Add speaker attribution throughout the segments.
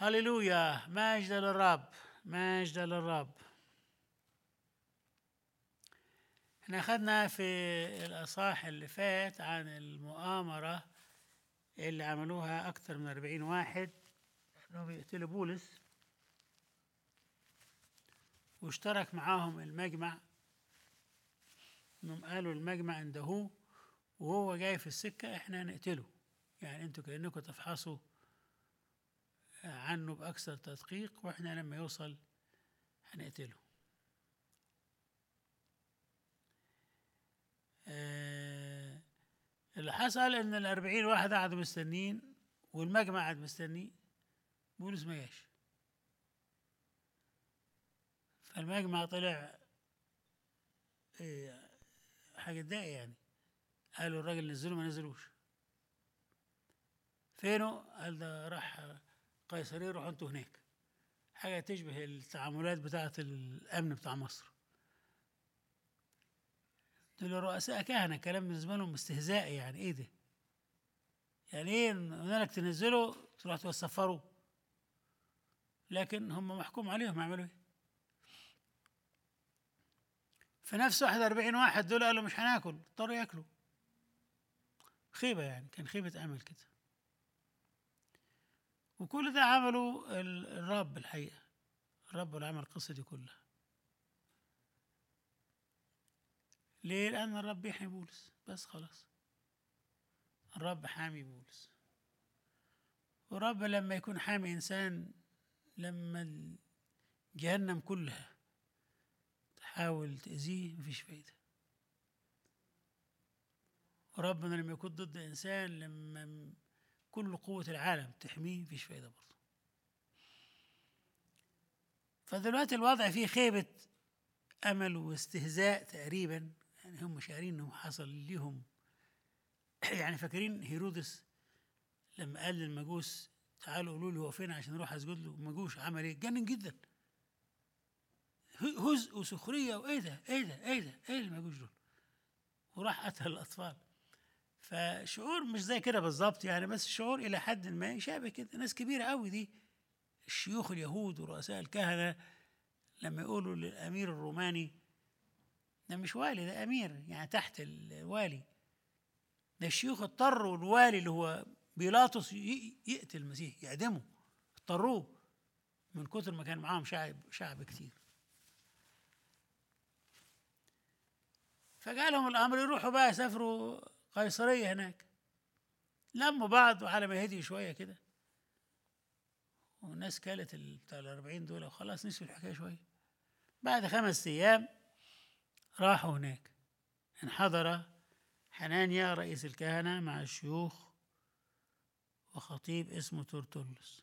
Speaker 1: هللويا مجد للرب مجد للرب احنا اخذنا في الاصحاح اللي فات عن المؤامرة اللي عملوها اكثر من 40 واحد انهم يقتلوا بولس واشترك معاهم المجمع انهم قالوا المجمع عنده وهو جاي في السكة احنا هنقتله يعني انتوا كأنكم تفحصوا عنه بأكثر تدقيق واحنا لما يوصل هنقتله آه، اللي حصل ان الأربعين واحد قعدوا مستنين والمجمع قعد مستنيه بولس ما جاش فالمجمع طلع إيه، حاجة تضايق يعني قالوا الراجل نزله ما نزلوش فينه؟ قال ده راح قيصرية روحوا انتوا هناك حاجة تشبه التعاملات بتاعة الأمن بتاع مصر دول رؤساء كهنة كلام بالنسبة لهم استهزاء يعني ايه ده؟ يعني ايه انك تنزله تروح تسفروا لكن هم محكوم عليهم يعملوا ايه؟ في نفس 41 واحد دول قالوا مش هناكل اضطروا ياكلوا خيبة يعني كان خيبة أمل كده وكل ده عمله ال- الرب الحقيقة الرب اللي عمل القصة دي كلها ليه؟ لأن الرب يحمي بولس بس خلاص الرب حامي بولس والرب لما يكون حامي إنسان لما جهنم كلها تحاول تأذيه مفيش فايدة وربنا لما يكون ضد إنسان لما م- كل قوة العالم تحميه مفيش فايدة برضه فدلوقتي الوضع فيه خيبة أمل واستهزاء تقريبا يعني هم شاعرين إنه حصل ليهم يعني فاكرين هيرودس لما قال للمجوس تعالوا قولوا لي هو فين عشان نروح اسجد له ما جوش عمل ايه؟ اتجنن جدا هزء وسخريه وايه ده؟ ايه ده؟ ايه ده؟ ايه اللي ما جوش دول؟ وراح قتل الاطفال فشعور مش زي كده بالظبط يعني بس شعور الى حد ما يشابه كده ناس كبيره قوي دي الشيوخ اليهود ورؤساء الكهنه لما يقولوا للامير الروماني ده مش والي ده امير يعني تحت الوالي ده الشيوخ اضطروا الوالي اللي هو بيلاطس ي- يقتل المسيح يعدمه اضطروه من كتر ما كان معاهم شعب شعب كتير فجالهم الامر يروحوا بقى يسافروا قيصريه هناك لموا بعض وعلى ما هدي شويه كده والناس كالت ال- بتاع الأربعين دول وخلاص نسوا الحكايه شويه بعد خمس ايام راحوا هناك انحدر حنانيا رئيس الكهنه مع الشيوخ وخطيب اسمه تورتولس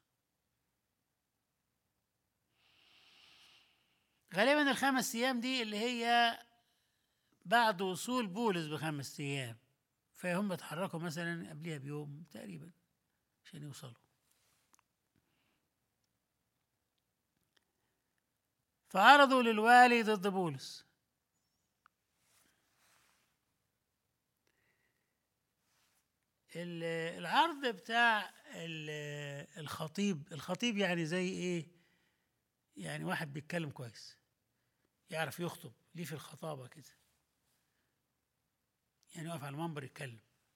Speaker 1: غالبا الخمس ايام دي اللي هي بعد وصول بولس بخمس ايام فهم اتحركوا مثلا قبلها بيوم تقريبا عشان يوصلوا فعرضوا للوالي ضد بولس ال- العرض بتاع ال- الخطيب الخطيب يعني زي ايه يعني واحد بيتكلم كويس يعرف يخطب ليه في الخطابة كده يعني يقف على المنبر يتكلم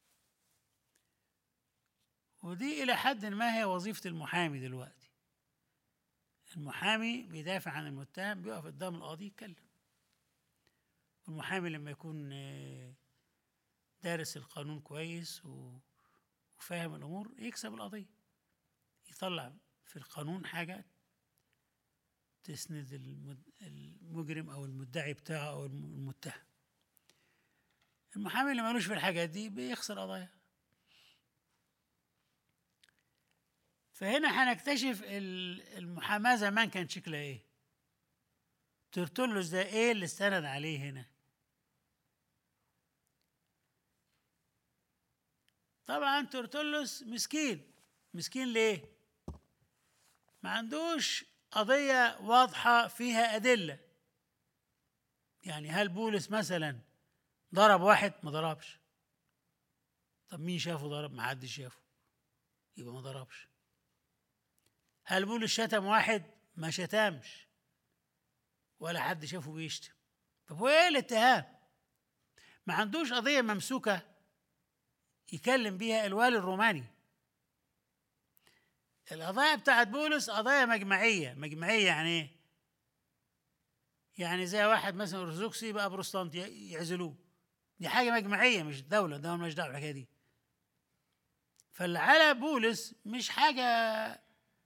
Speaker 1: ودي إلى حد ما هي وظيفة المحامي دلوقتي المحامي بيدافع عن المتهم بيقف قدام القاضي يتكلم والمحامي لما يكون آه، دارس القانون كويس و- وفاهم الأمور يكسب القضية يطلع في القانون حاجة تسند المد- المجرم أو المدعي بتاعه أو الم- المتهم المحامي اللي مالوش في الحاجات دي بيخسر قضايا فهنا هنكتشف ال- المحاماة زمان كان شكلها ايه ترتلس ده ايه اللي استند عليه هنا طبعا ترتلس مسكين مسكين ليه ما عندوش قضية واضحة فيها أدلة يعني هل بولس مثلا ضرب واحد ما ضربش طب مين شافه ضرب ما حدش شافه يبقى ما ضربش هل بولس شتم واحد ما شتمش ولا حد شافه بيشتم طب هو ايه الاتهام ما عندوش قضيه ممسوكه يكلم بيها الوالي الروماني القضايا بتاعت بولس قضايا مجمعيه مجمعيه يعني ايه يعني زي واحد مثلا ارثوذكسي بقى بروتستانتي يعزلوه دي حاجه مجمعيه مش دوله ده مالناش دعوه بالحكايه دي فاللي على بولس مش حاجه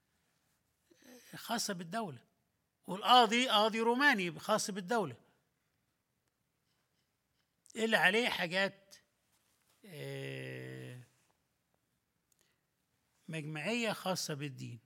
Speaker 1: خاصه بالدوله والقاضي قاضي روماني خاص بالدوله اللي عليه حاجات آه، مجمعيه خاصه بالدين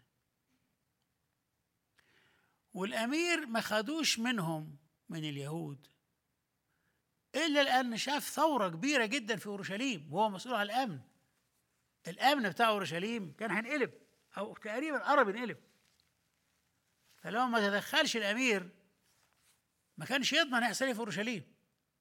Speaker 1: والامير ما خدوش منهم من اليهود الا لان شاف ثوره كبيره جدا في اورشليم وهو مسؤول عن الامن الامن بتاع اورشليم كان هينقلب او تقريبا قرب ينقلب فلو ما تدخلش الامير ما كانش يضمن يحصل إيه في اورشليم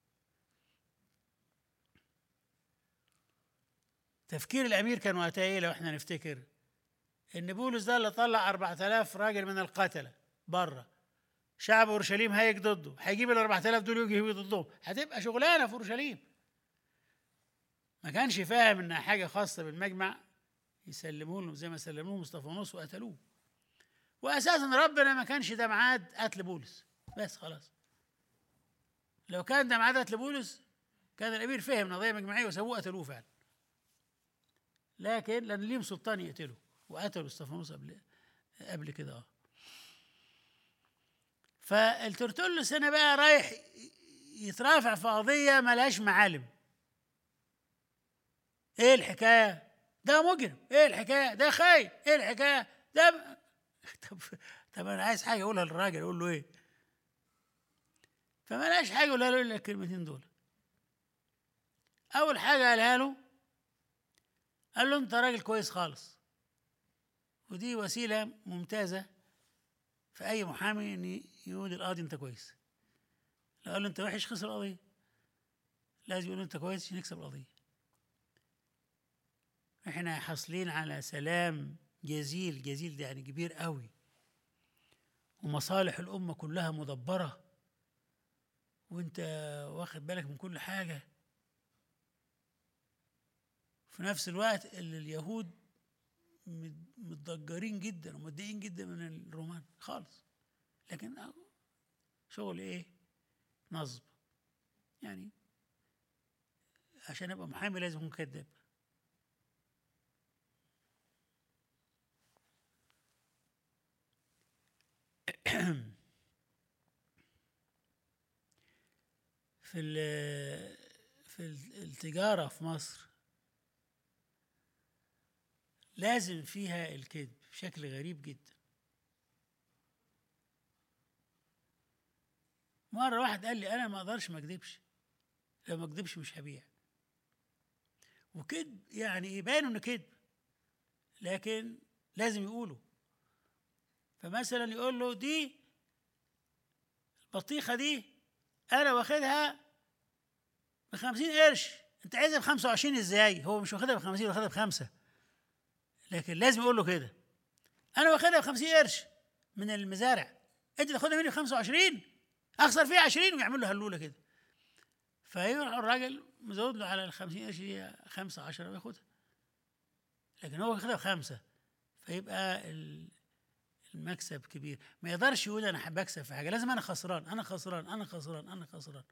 Speaker 1: تفكير الامير كان وقتها ايه لو احنا نفتكر ان بولس ده اللي طلع 4000 راجل من القتله بره شعب اورشليم هيجي ضده هيجيب ال 4000 دول يجي ضدهم هتبقى شغلانه في اورشليم ما كانش فاهم انها حاجه خاصه بالمجمع يسلموه لهم زي ما سلموه مصطفانوس وقتلوه واساسا ربنا ما كانش ده ميعاد قتل بولس بس خلاص لو كان ده ميعاد قتل بولس كان الامير فهم قضيه مجمعيه وسابوه قتلوه فعلا لكن لان ليهم سلطان يقتله وقتلوا استفانوس قبل قبل كده اه فالترتلس هنا بقى رايح يترافع في قضيه ملهاش معالم ايه الحكايه ده مجرم ايه الحكايه ده خاين ايه الحكايه ده ب... طب طب انا عايز حاجه اقولها للراجل اقول له ايه فما لقاش حاجه اقولها له الا الكلمتين دول اول حاجه قالها له قال له انت راجل كويس خالص ودي وسيله ممتازه في اي محامي ان يقول للقاضي انت كويس لو قال له انت وحش خسر القضيه لازم يقول له انت كويس عشان يكسب القضيه احنا حاصلين على سلام جزيل جزيل ده يعني كبير قوي ومصالح الأمة كلها مدبرة وانت واخد بالك من كل حاجة في نفس الوقت اللي اليهود مت- متضجرين جدا ومتضايقين جدا من الرومان خالص لكن أهو شغل ايه نصب يعني عشان ابقى محامي لازم اكون كذاب في ال- في ال- التجارة في مصر لازم فيها الكذب بشكل غريب جدا مرة واحد قال لي أنا ما أقدرش ما أكذبش لو ما أكذبش مش هبيع وكذب يعني يبان إنه كذب لكن لازم يقوله فمثلا يقول له دي البطيخة دي أنا واخدها بخمسين قرش أنت عايزها بخمسة وعشرين إزاي؟ هو مش واخدها بخمسين واخدها بخمسة لكن لازم يقول له كده أنا واخدها بخمسين قرش من المزارع أنت تاخدها مني بخمسة وعشرين أخسر فيها عشرين ويعمل له هلولة كده فيروح الراجل مزود له على الخمسين قرش دي خمسة عشرة وياخدها لكن هو واخدها بخمسة فيبقى ال- المكسب كبير ما يقدرش يقول انا حابب اكسب في حاجه لازم انا خسران انا خسران انا خسران انا خسران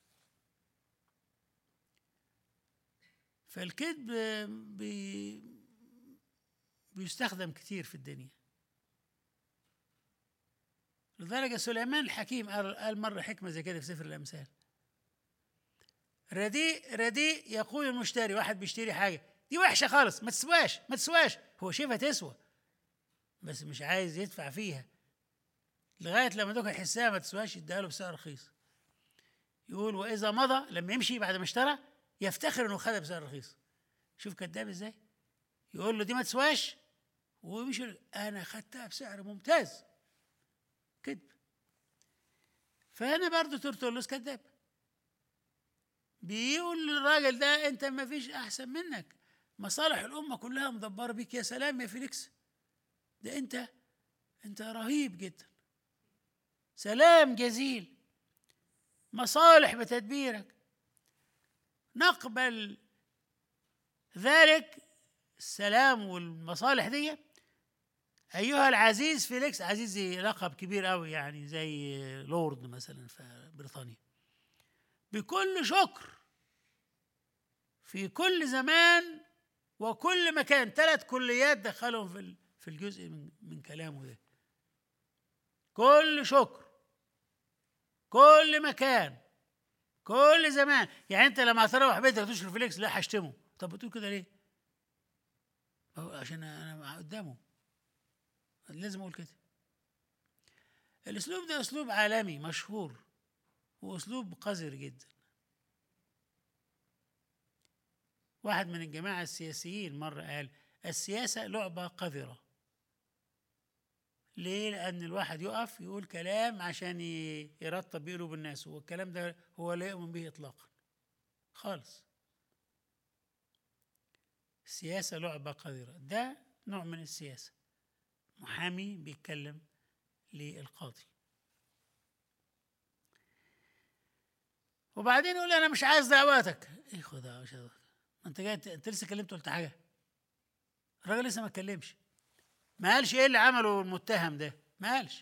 Speaker 1: فالكذب بي بيستخدم كتير في الدنيا لدرجة سليمان الحكيم قال, قال مرة حكمة زي كده في سفر الأمثال رديء رديء يقول المشتري واحد بيشتري حاجة دي وحشة خالص ما تسواش ما تسواش هو شايفها تسوى بس مش عايز يدفع فيها لغايه لما دوك يحسها ما تسواش يديها له بسعر رخيص يقول واذا مضى لما يمشي بعد ما اشترى يفتخر انه خدها بسعر رخيص شوف كذاب ازاي يقول له دي ما تسواش ويمشي يقول انا خدتها بسعر ممتاز كذب فهنا برضه ترتلس كذاب بيقول للراجل ده انت ما فيش احسن منك مصالح الامه كلها مدبره بيك يا سلام يا فيليكس ده انت انت رهيب جدا سلام جزيل مصالح بتدبيرك نقبل ذلك السلام والمصالح دي ايها العزيز فيليكس عزيز زي لقب كبير قوي يعني زي لورد مثلا في بريطانيا بكل شكر في كل زمان وكل مكان ثلاث كليات دخلهم في في الجزء من من كلامه ده كل شكر كل مكان كل زمان يعني انت لما تروح بيتك تشرب فيليكس لا هشتمه طب بتقول كده ليه؟ عشان انا قدامه لازم اقول كده الاسلوب ده اسلوب عالمي مشهور واسلوب قذر جدا واحد من الجماعه السياسيين مره قال السياسه لعبه قذره ليه؟ لأن الواحد يقف يقول كلام عشان يرطب بيه قلوب الناس والكلام ده هو لا يؤمن به إطلاقا خالص السياسة لعبة قذرة ده نوع من السياسة محامي بيتكلم للقاضي وبعدين يقول انا مش عايز دعواتك ايه خدها مش ما انت جاي انت لسه كلمته قلت حاجه الراجل لسه ما اتكلمش ما قالش ايه اللي عمله المتهم ده ما قالش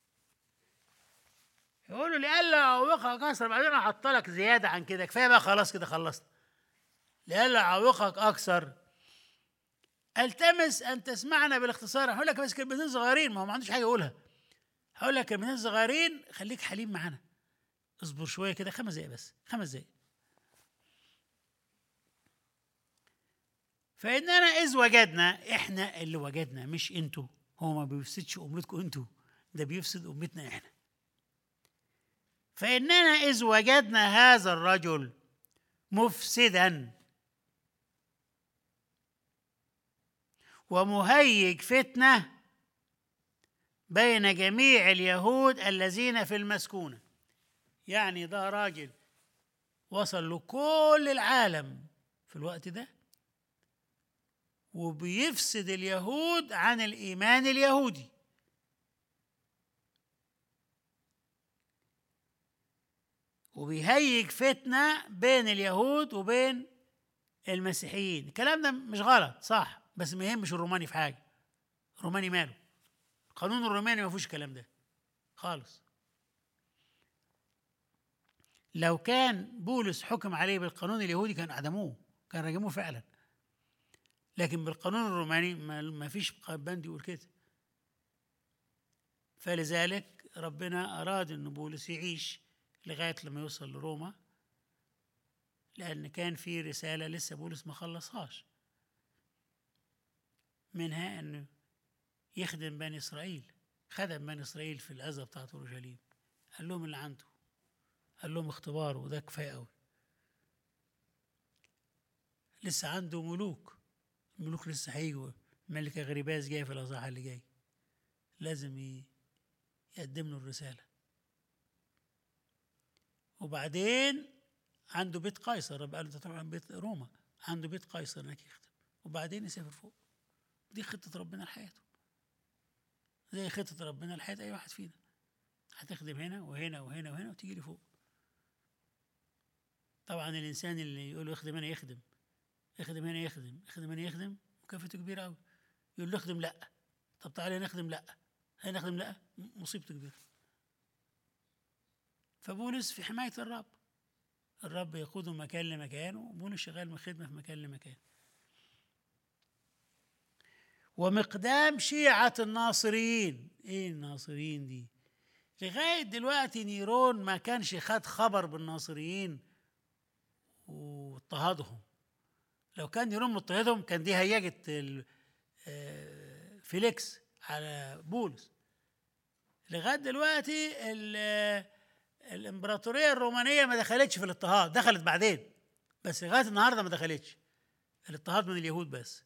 Speaker 1: يقول له لئلا اعوقك اكثر بعدين احط زياده عن كده كفايه بقى خلاص كده خلصت لئلا اعوقك اكثر التمس ان تسمعنا بالاختصار هقول لك بس كلمتين صغيرين ما هو ما عندوش حاجه يقولها هقول لك كلمتين صغيرين خليك حليم معانا اصبر شويه كده خمس دقايق بس خمس دقايق فإننا إذ وجدنا إحنا اللي وجدنا مش أنتوا هو ما بيفسدش أمتكم أنتوا ده بيفسد أمتنا إحنا فإننا إذ وجدنا هذا الرجل مفسدا ومهيج فتنه بين جميع اليهود الذين في المسكونه يعني ده راجل وصل لكل العالم في الوقت ده وبيفسد اليهود عن الايمان اليهودي وبيهيج فتنه بين اليهود وبين المسيحيين الكلام ده مش غلط صح بس ما يهمش الروماني في حاجه الروماني ماله القانون الروماني ما فيهوش الكلام ده خالص لو كان بولس حكم عليه بالقانون اليهودي كان اعدموه كان رجموه فعلا لكن بالقانون الروماني ما فيش بند يقول كده فلذلك ربنا أراد أن بولس يعيش لغاية لما يوصل لروما لأن كان في رسالة لسه بولس ما خلصهاش منها أنه يخدم بني إسرائيل خدم بني إسرائيل في الأذى بتاعت أورشليم قال لهم اللي عنده قال لهم اختباره وده كفاية قوي لسه عنده ملوك الملوك لسه هيجوا ملكة غريباز جاي في الأصحاح اللي جاي لازم يقدم له الرسالة وبعدين عنده بيت قيصر رب قال ده طبعا بيت روما عنده بيت قيصر هناك يخدم وبعدين يسافر فوق دي خطة ربنا لحياته زي خطة ربنا لحياة أي واحد فينا هتخدم هنا وهنا وهنا وهنا وتيجي لفوق طبعا الإنسان اللي يقول له اخدم هنا يخدم اخدم هنا يخدم اخدم هنا يخدم مكافأته كبيرة أوي يقول له اخدم لأ طب تعالى نخدم لأ هنا نخدم لأ مصيبته كبيرة فبولس في حماية الرب الرب يقوده من مكان لمكان وبولس شغال من خدمة في مكان لمكان ومقدام شيعة الناصريين ايه الناصريين دي لغاية دلوقتي نيرون ما كانش خد خبر بالناصريين واضطهادهم لو كان نيرون مضطهدهم كان دي هيجت آه، فيليكس على بولس لغايه دلوقتي الامبراطوريه الرومانيه ما دخلتش في الاضطهاد دخلت بعدين بس لغايه النهارده ما دخلتش الاضطهاد من اليهود بس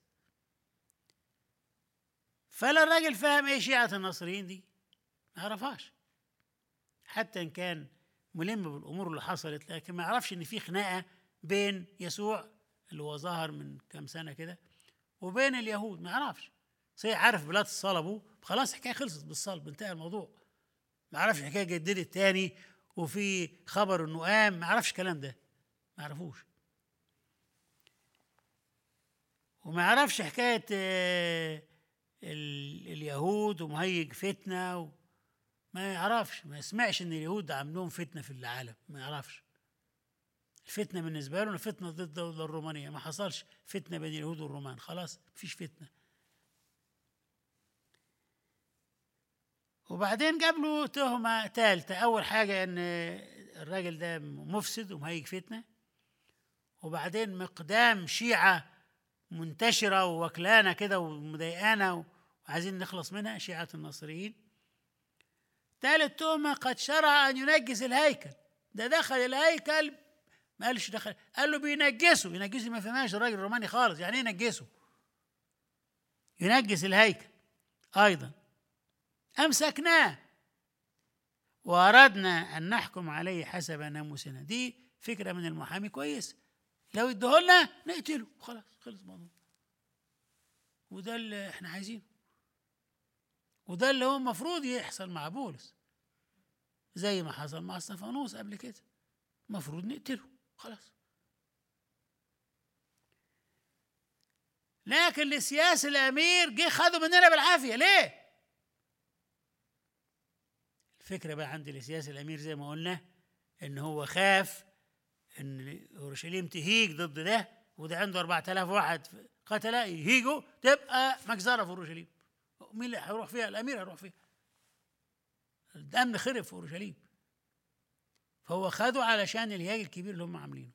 Speaker 1: فلا الراجل فاهم ايه شيعة الناصريين دي ما عرفهاش حتى ان كان ملم بالامور اللي حصلت لكن ما يعرفش ان في خناقه بين يسوع اللي هو ظهر من كام سنه كده وبين اليهود ما يعرفش صحيح عارف بيلاطس صلبه خلاص الحكايه خلصت بالصلب انتهى الموضوع ما عرفش الحكايه جددت تاني وفي خبر انه قام ما عرفش الكلام ده ما عرفوش وما يعرفش حكايه آه، ال- اليهود ومهيج فتنه و... ما يعرفش ما يسمعش ان اليهود عاملين فتنه في العالم ما يعرفش الفتنه بالنسبه له فتنه ضد الدوله الرومانيه ما حصلش فتنه بين اليهود والرومان خلاص مفيش فتنه وبعدين جاب له تهمه ثالثه اول حاجه ان الراجل ده مفسد ومهيج فتنه وبعدين مقدام شيعه منتشره ووكلانه كده ومضايقانا وعايزين نخلص منها شيعه الناصريين ثالث تهمه قد شرع ان ينجس الهيكل ده دخل الهيكل ما قالش دخل قال له بينجسه ينجسه ما فهمهاش الراجل الروماني خالص يعني ايه ينجسه ينجس الهيكل ايضا امسكناه واردنا ان نحكم عليه حسب ناموسنا دي فكره من المحامي كويس لو ادهولنا نقتله خلاص خلص الموضوع وده اللي احنا عايزينه وده اللي هو المفروض يحصل مع بولس زي ما حصل مع استفانوس قبل كده المفروض نقتله خلاص لكن لسياس الامير جه خده مننا بالعافيه ليه الفكره بقى عند السياس الامير زي ما قلنا ان هو خاف ان اورشليم تهيج ضد ده وده عنده 4000 واحد قتله يهيجوا تبقى مجزره في اورشليم مين اللي هيروح فيها الامير هيروح فيها الامن خرب في اورشليم فهو خده علشان الهياج الكبير اللي هم عاملينه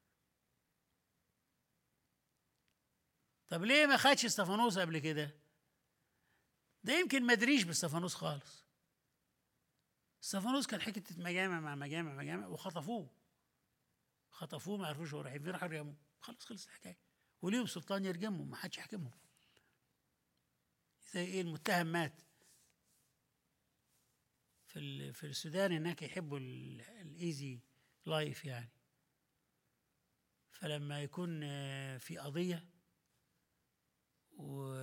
Speaker 1: طب ليه ما خدش استفانوس قبل كده ده يمكن ما ادريش باستفانوس خالص استفانوس كان حكايه مجامع مع مجامع مجامع وخطفوه خطفوه ما عرفوش هو رايح فين راحوا يرجموه خلاص خلص الحكايه وليهم سلطان يرجمهم ما حدش يحكمهم زي ايه المتهم مات في ال- في السودان هناك يحبوا ال- الايزي لايف يعني فلما يكون آه، في قضيه و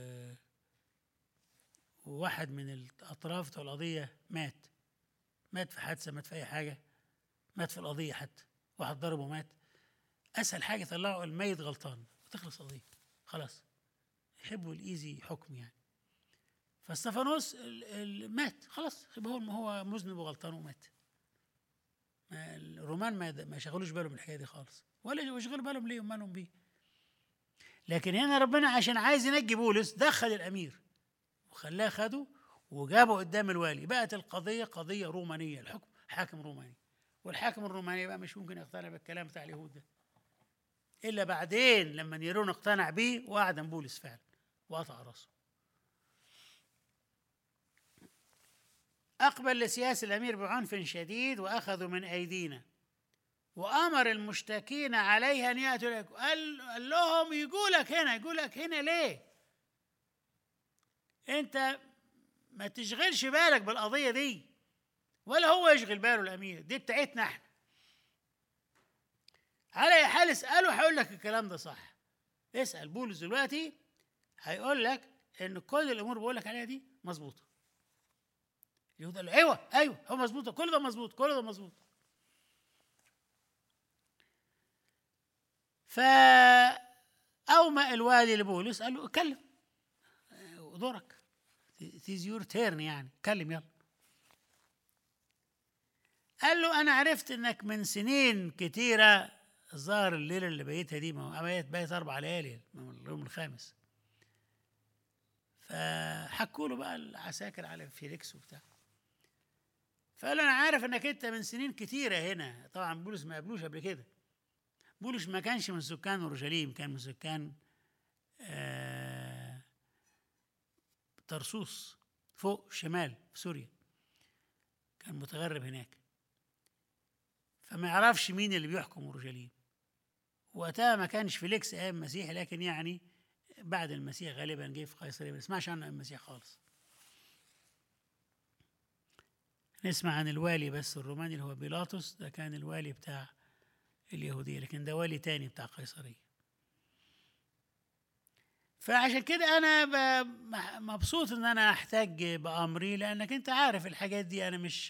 Speaker 1: وواحد من الاطراف بتوع القضيه مات مات في حادثه مات في اي حاجه مات في القضيه حتى واحد ضربه مات اسهل حاجه يطلعوا الميت غلطان وتخلص القضيه خلاص يحبوا الايزي حكم يعني فاستفانوس ال- ال- مات خلاص يبقى هو هو مذنب وغلطان ومات ما الرومان ما ما شغلوش بالهم من الحكايه دي خالص ولا يشغلوا بالهم ليه ومالهم بيه لكن هنا ربنا عشان عايز ينجي بولس دخل الامير وخلاه خده وجابه قدام الوالي بقت القضيه قضيه رومانيه الحكم حاكم روماني والحاكم الروماني بقى مش ممكن يقتنع بالكلام بتاع اليهود ده الا بعدين لما نيرون اقتنع بيه واعدم بولس فعلا وقطع راسه أقبل لسياس الأمير بعنف شديد وأخذوا من أيدينا وأمر المشتكين عليها أن يأتوا إليك قال, قال لهم يقول لك هنا يقول لك هنا ليه أنت ما تشغلش بالك بالقضية دي ولا هو يشغل باله الأمير دي بتاعتنا احنا على أي حال اسأله هيقول لك الكلام ده صح اسأل بولس دلوقتي هيقول لك إن كل الأمور بقول لك عليها دي مظبوطة اليهود قالوا ايوه ايوه هو مظبوط كل ده مظبوط كل ده مظبوط فأومأ الوالي لبولس قال له اتكلم دورك it is your turn يعني اتكلم يلا قال له انا عرفت انك من سنين كتيره الظاهر الليله اللي بيتها دي ما هو بيت بيت اربع ليالي من اليوم الخامس فحكوا له بقى العساكر على فيليكس وبتاع فقال له انا عارف انك انت من سنين كتيره هنا طبعا بولس ما قابلوش قبل كده بولس ما كانش من سكان اورشليم كان من سكان آه طرسوس فوق شمال في سوريا كان متغرب هناك فما يعرفش مين اللي بيحكم اورشليم وقتها ما كانش فيليكس ايام مسيح لكن يعني بعد المسيح غالبا جه في قيصريه ما نسمعش عنه المسيح خالص نسمع عن الوالي بس الروماني اللي هو بيلاطس ده كان الوالي بتاع اليهودية لكن ده والي تاني بتاع قيصرية فعشان كده انا ب- مح- مبسوط ان انا احتاج بامري لانك انت عارف الحاجات دي انا مش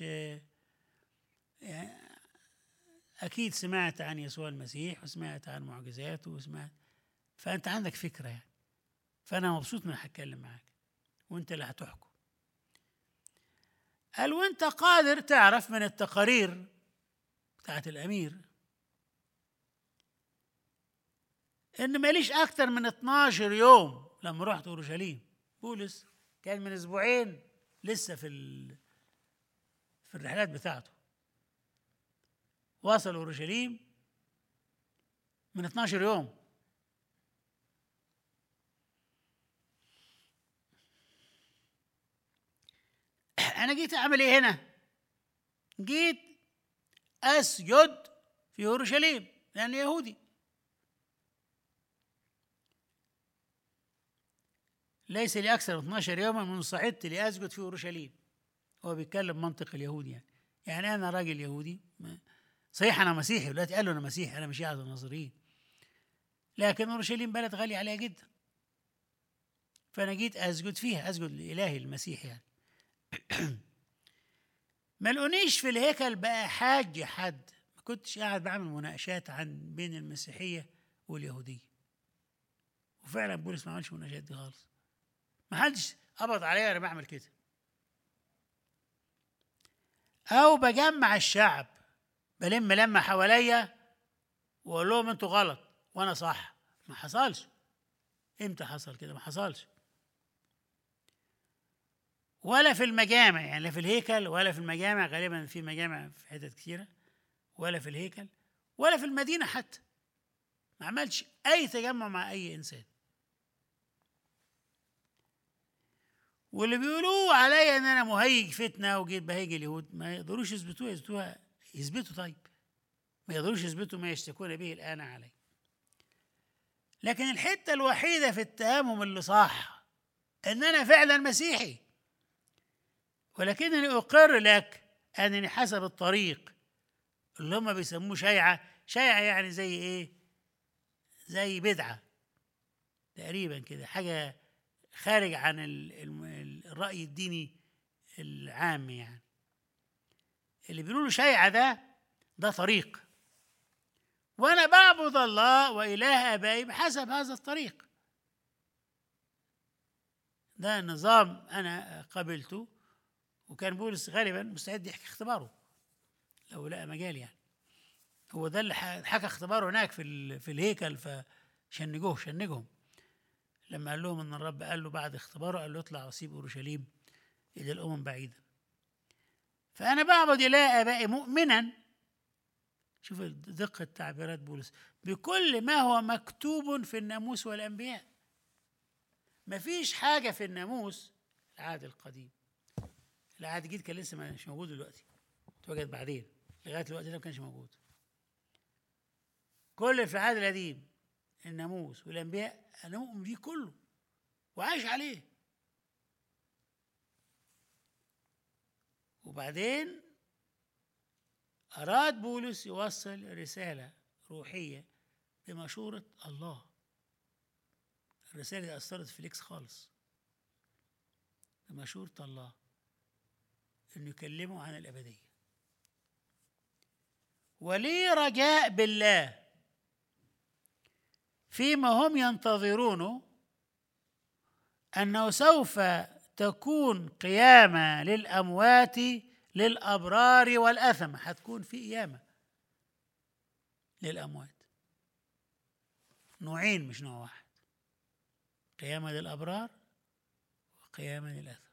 Speaker 1: يعني اكيد سمعت عن يسوع المسيح وسمعت عن معجزاته وسمعت فانت عندك فكره يعني فانا مبسوط اني هتكلم معاك وانت اللي هتحكم قال وانت قادر تعرف من التقارير بتاعت الامير ان ماليش اكتر من 12 يوم لما رحت اورشليم بولس كان من اسبوعين لسه في ال... في الرحلات بتاعته وصل اورشليم من 12 يوم انا جيت اعمل ايه هنا جيت اسجد في اورشليم لان يهودي ليس لي اكثر من 12 يوما منذ صعدت لاسجد في اورشليم هو بيتكلم منطق اليهود يعني يعني انا راجل يهودي ما- صحيح انا مسيحي دلوقتي قالوا انا مسيحي انا مش شيعة الناصريين لكن اورشليم بلد غالي عليها جدا فانا جيت اسجد فيها اسجد لالهي المسيح يعني ما لقونيش في الهيكل بقى حاج حد ما كنتش قاعد بعمل مناقشات عن بين المسيحيه واليهوديه وفعلا بولس ما عملش مناقشات دي خالص ما حدش قبض عليا انا بعمل كده او بجمع الشعب بلم لمه حواليا واقول لهم انتوا غلط وانا صح ما حصلش امتى حصل كده ما حصلش ولا في المجامع يعني لا في الهيكل ولا في المجامع غالبا في مجامع في حتت كثيره ولا في الهيكل ولا في المدينه حتى ما عملش اي تجمع مع اي انسان واللي بيقولوه عليا ان انا مهيج فتنه وجيت بهيج اليهود ما يقدروش يثبتوها يثبتوها يثبتوا طيب ما يقدروش يثبتوا ما يشتكون به الان علي لكن الحته الوحيده في التهمهم اللي صح ان انا فعلا مسيحي ولكنني اقر لك انني حسب الطريق اللي هم بيسموه شيعه شيعه يعني زي ايه زي بدعه تقريبا كده حاجه خارج عن ال- ال- الرأي الديني العام يعني اللي بيقولوا شيعة ده ده طريق وأنا بعبد الله وإله آبائي بحسب هذا الطريق ده نظام أنا قبلته وكان بولس غالبا مستعد يحكي اختباره لو لقى مجال يعني هو ده اللي ح- حكى اختباره هناك في ال- في الهيكل فشنجوه شنجهم لما قال لهم ان الرب قال له بعد اختباره قال له اطلع وسيب اورشليم الى الامم بعيدا فانا بعبد اله ابائي مؤمنا شوف دقه تعبيرات بولس بكل ما هو مكتوب في الناموس والانبياء مفيش حاجه في الناموس العهد القديم العهد الجديد كان لسه مش موجود دلوقتي اتوجد بعدين لغايه الوقت ده ما كانش موجود كل اللي في العهد القديم الناموس والانبياء انا مؤمن بيه كله وعايش عليه وبعدين اراد بولس يوصل رساله روحيه بمشوره الله الرساله دي اثرت في فيليكس خالص بمشوره الله انه يكلمه عن الابديه ولي رجاء بالله فيما هم ينتظرونه انه سوف تكون قيامه للاموات للابرار والاثمه هتكون في قيامه للاموات نوعين مش نوع واحد قيامه للابرار وقيامه للاثم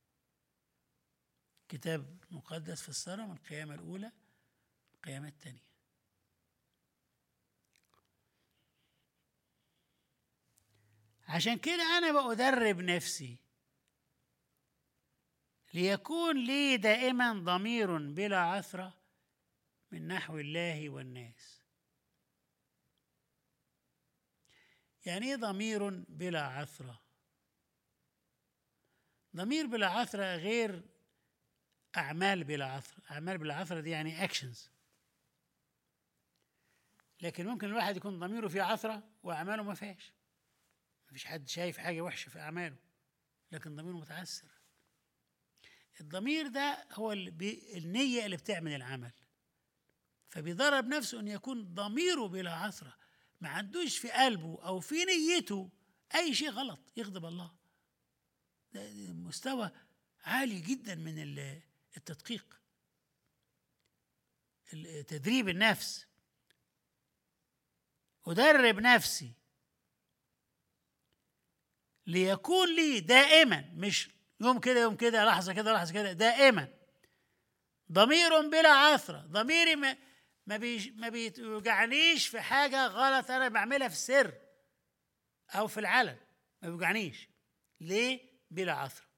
Speaker 1: كتاب مقدس في الصلاة من القيامة الأولى القيامة الثانية عشان كده أنا بأدرب نفسي ليكون لي دائما ضمير بلا عثرة من نحو الله والناس يعني ايه ضمير بلا عثرة ضمير بلا عثرة غير أعمال بلا عثرة أعمال بلا عثرة دي يعني أكشنز لكن ممكن الواحد يكون ضميره فيه عثرة وأعماله ما فيهاش مفيش حد شايف حاجة وحشة في أعماله لكن ضميره متعثر الضمير ده هو اللي بي النية اللي بتعمل العمل فبيدرب نفسه أن يكون ضميره بلا عثرة ما عندوش في قلبه أو في نيته أي شيء غلط يغضب الله ده ده مستوى عالي جدا من ال- التدقيق ال- تدريب النفس أدرب نفسي ليكون لي دائما مش يوم كده يوم كده لحظة كده لحظة كده دائما ضمير بلا عثرة ضميري ما ما, بيش ما بيوجعنيش في حاجة غلط أنا بعملها في السر أو في العلن ما بيوجعنيش ليه بلا عثرة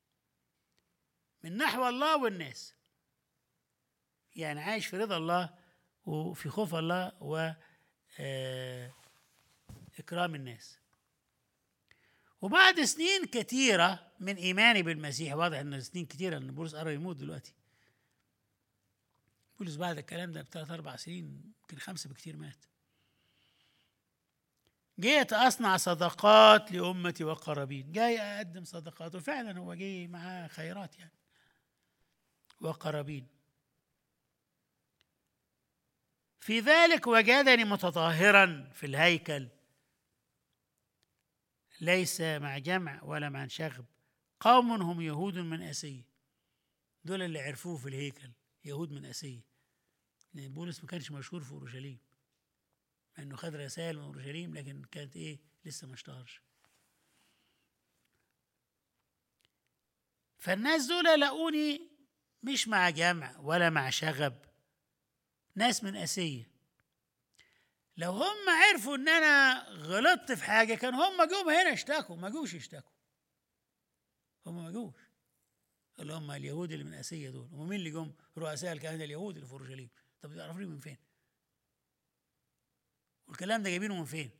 Speaker 1: من نحو الله والناس يعني عايش في رضا الله وفي خوف الله و آه، إكرام الناس وبعد سنين كثيرة من إيماني بالمسيح واضح إن سنين كثيرة إن بولس قرب يموت دلوقتي بولس بعد الكلام ده بثلاث أربع سنين يمكن خمسة بكثير مات جيت أصنع صدقات لأمتي وقرابين جاي أقدم صدقات وفعلا هو جاي معاه خيرات يعني وقرابين في ذلك وجدني متطهرا في الهيكل ليس مع جمع ولا مع شغب قوم هم يهود من اسيه دول اللي عرفوه في الهيكل يهود من اسيه لان بولس ما كانش مشهور في اورشليم مع انه خد رسائل من اورشليم لكن كانت ايه لسه ما اشتهرش فالناس دول لقوني مش مع جمع ولا مع شغب ناس من اسيه لو هم عرفوا ان انا غلطت في حاجه كان هم جم هنا اشتكوا ما جوش يشتكوا هم ما جوش اللي هم اليهود اللي من اسيا دول هم مين اللي جم رؤساء الكهنه اليهود اللي في اورشليم طب تعرفوا من فين والكلام ده جايبينه من فين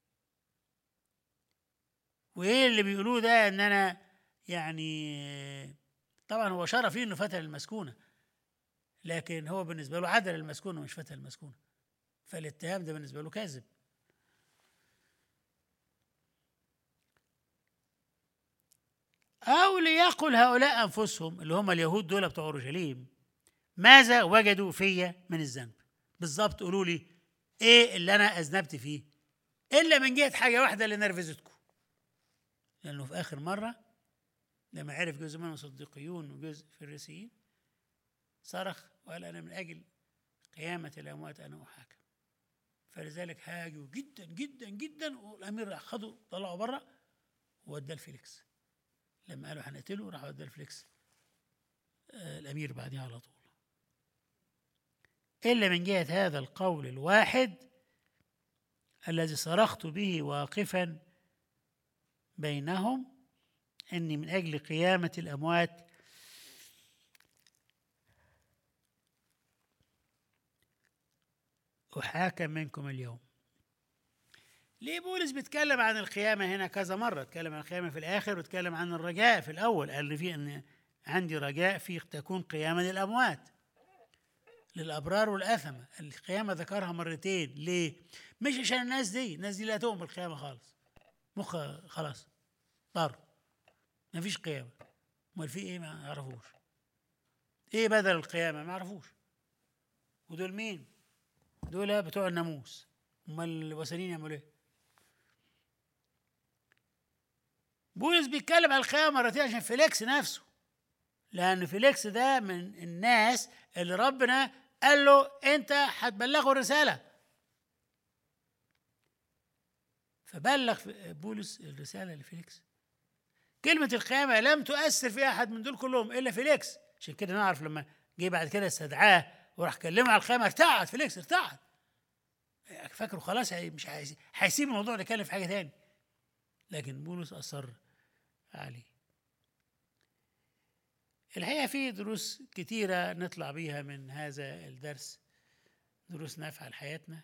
Speaker 1: وايه اللي بيقولوه ده ان انا يعني طبعا هو شرف ليه انه فتى المسكونه لكن هو بالنسبه له عدل المسكونه مش فتى المسكونه فالاتهام ده بالنسبه له كاذب أو ليقل هؤلاء أنفسهم اللي هم اليهود دول بتوع أورشليم ماذا وجدوا فيا من الذنب بالظبط قولوا لي إيه اللي أنا أذنبت فيه إلا من جهة حاجة واحدة اللي نرفزتكم لأنه في آخر مرة لما عرف جزء منهم صديقيون وجزء فريسيين صرخ وقال أنا من أجل قيامة الأموات أنا أحاكم فلذلك هاجوا جدا جدا جدا والأمير راح خده طلعوا بره ووداه الفيليكس لما قالوا هنقتله راح وداه الفليكس آه الامير بعدها على طول الا من جهه هذا القول الواحد الذي صرخت به واقفا بينهم اني من اجل قيامه الاموات احاكم منكم اليوم ليه بولس بيتكلم عن القيامة هنا كذا مرة اتكلم عن القيامة في الآخر واتكلم عن الرجاء في الأول قال لي في أن عندي رجاء في تكون قيامة للأموات للأبرار والأثمة القيامة ذكرها مرتين ليه؟ مش عشان الناس دي الناس دي لا تؤمن بالقيامة خالص مخ خلاص طار ما فيش قيامة امال في ايه ما يعرفوش ايه بدل القيامة ما يعرفوش ودول مين دول بتوع الناموس امال الوثنيين يعملوا ايه بولس بيتكلم على القيامة مرتين عشان فيليكس نفسه لأن فيليكس ده من الناس اللي ربنا قال له أنت هتبلغه الرسالة فبلغ بولس الرسالة لفيليكس كلمة القيامة لم تؤثر في أحد من دول كلهم إلا فيليكس عشان كده نعرف لما جه بعد كده استدعاه وراح كلمه على القيامة ارتعد فيليكس ارتعد فاكره خلاص مش هيسيب الموضوع ده يتكلم في حاجة تاني لكن بولس أصر عليه الحقيقة في دروس كتيرة نطلع بيها من هذا الدرس دروس نافعة لحياتنا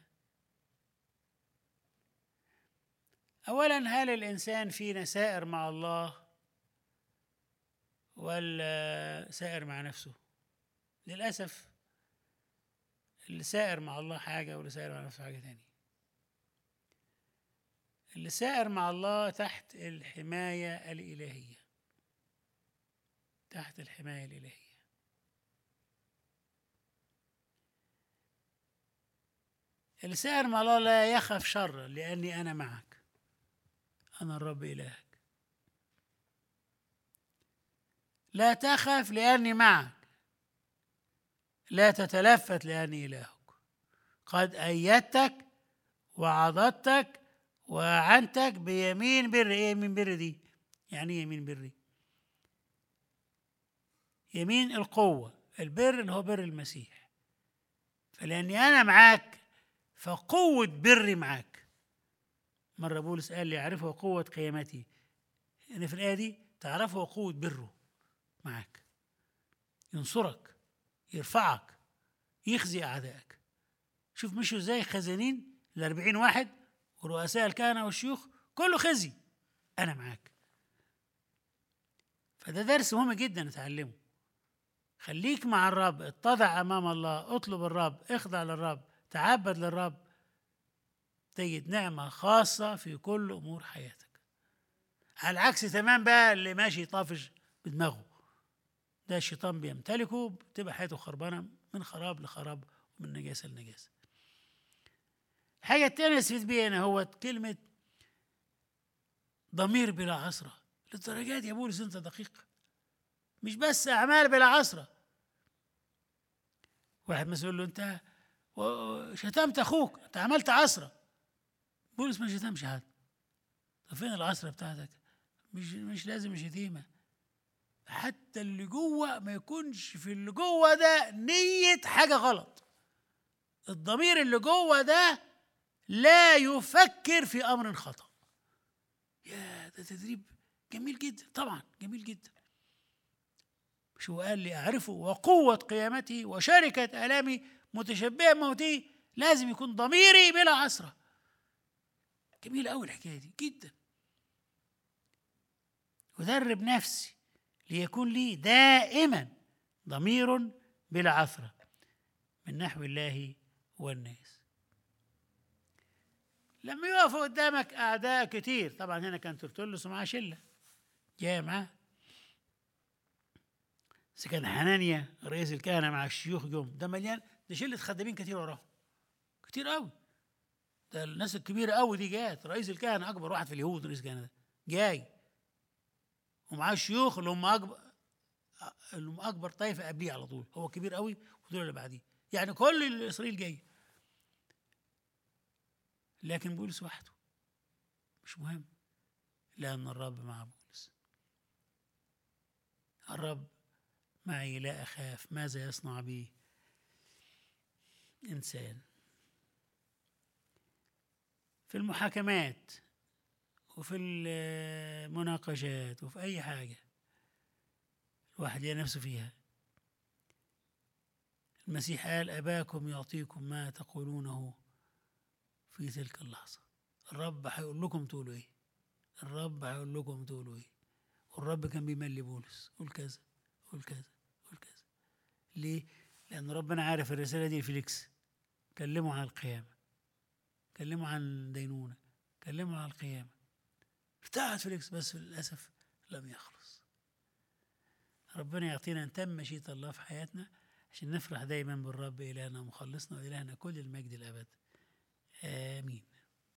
Speaker 1: أولا هل الإنسان فينا سائر مع الله ولا سائر مع نفسه للأسف اللي سائر مع الله حاجة واللي سائر مع نفسه حاجة تانية اللي سائر مع الله تحت الحماية الإلهية تحت الحماية الإلهية اللي سائر مع الله لا يخف شرا لأني أنا معك أنا الرب إلهك لا تخف لأني معك لا تتلفت لأني إلهك قد أيدتك وعضدتك وأعنتك بيمين بر إيه يمين بر دي يعني إيه يمين بري يمين القوة البر اللي هو بر المسيح فلأني أنا معاك فقوة بري معاك مرة بولس قال لي أعرفه قوة قيامتي يعني في الآية دي تعرفه قوة بره معاك ينصرك يرفعك يخزي أعدائك شوف مشوا ازاي خزانين الأربعين واحد ورؤساء الكهنة والشيوخ كله خزي أنا معاك فده درس مهم جدا نتعلمه خليك مع الرب اتضع أمام الله اطلب الرب اخضع للرب تعبد للرب تجد نعمة خاصة في كل أمور حياتك على العكس تمام بقى اللي ماشي طافش بدماغه ده الشيطان بيمتلكه بتبقى حياته خربانة من خراب لخراب ومن نجاسة لنجاسة الحاجة التانية استفيد بيها هنا هو كلمة ضمير بلا عصرة للدرجة دي يا بولس أنت دقيق مش بس أعمال بلا عصرة واحد مثلا يقول له أنت شتمت أخوك أنت عملت عصرة بولس ما شتمش حد طب فين العصرة بتاعتك مش مش لازم شتيمة حتى اللي جوه ما يكونش في اللي جوه ده نية حاجة غلط الضمير اللي جوه ده لا يفكر في امر خطا يا ده تدريب جميل جدا طبعا جميل جدا مش هو قال لي اعرفه وقوه قيامته وشركه الامي متشبهه بموته لازم يكون ضميري بلا عسره جميل قوي الحكايه دي جدا ادرب نفسي ليكون لي دائما ضمير بلا عثره من نحو الله والناس لما يقفوا قدامك اعداء كتير طبعا هنا كان ترتلس ومعاه شله جاي معاه بس كان حنانيا رئيس الكهنه مع الشيوخ جم ده مليان ده شله خدامين كتير وراهم كتير قوي ده الناس الكبيره قوي دي جات رئيس الكهنه اكبر واحد في اليهود رئيس الكهنه ده جاي ومعاه الشيوخ اللي هم اكبر اللي هم اكبر طائفه قبليه على طول هو كبير قوي ودول اللي بعديه يعني كل اسرائيل جاي لكن بولس وحده مش مهم لأن الرب مع بولس الرب معي لا أخاف ماذا يصنع بي إنسان في المحاكمات وفي المناقشات وفي أي حاجة الواحد يلاقي نفسه فيها المسيح قال أباكم يعطيكم ما تقولونه في تلك اللحظة الرب هيقول لكم تقولوا ايه الرب هيقول لكم تقولوا ايه والرب كان بيملي بولس قول كذا قول كذا قول كذا ليه لأن ربنا عارف الرسالة دي فيليكس كلموا عن القيامة كلموا عن الدينونة كلموا عن القيامة ارتاحت فيليكس بس للأسف لم يخلص ربنا يعطينا أن تم مشيئة الله في حياتنا عشان نفرح دايما بالرب إلهنا ومخلصنا وإلهنا كل المجد الأبد آمين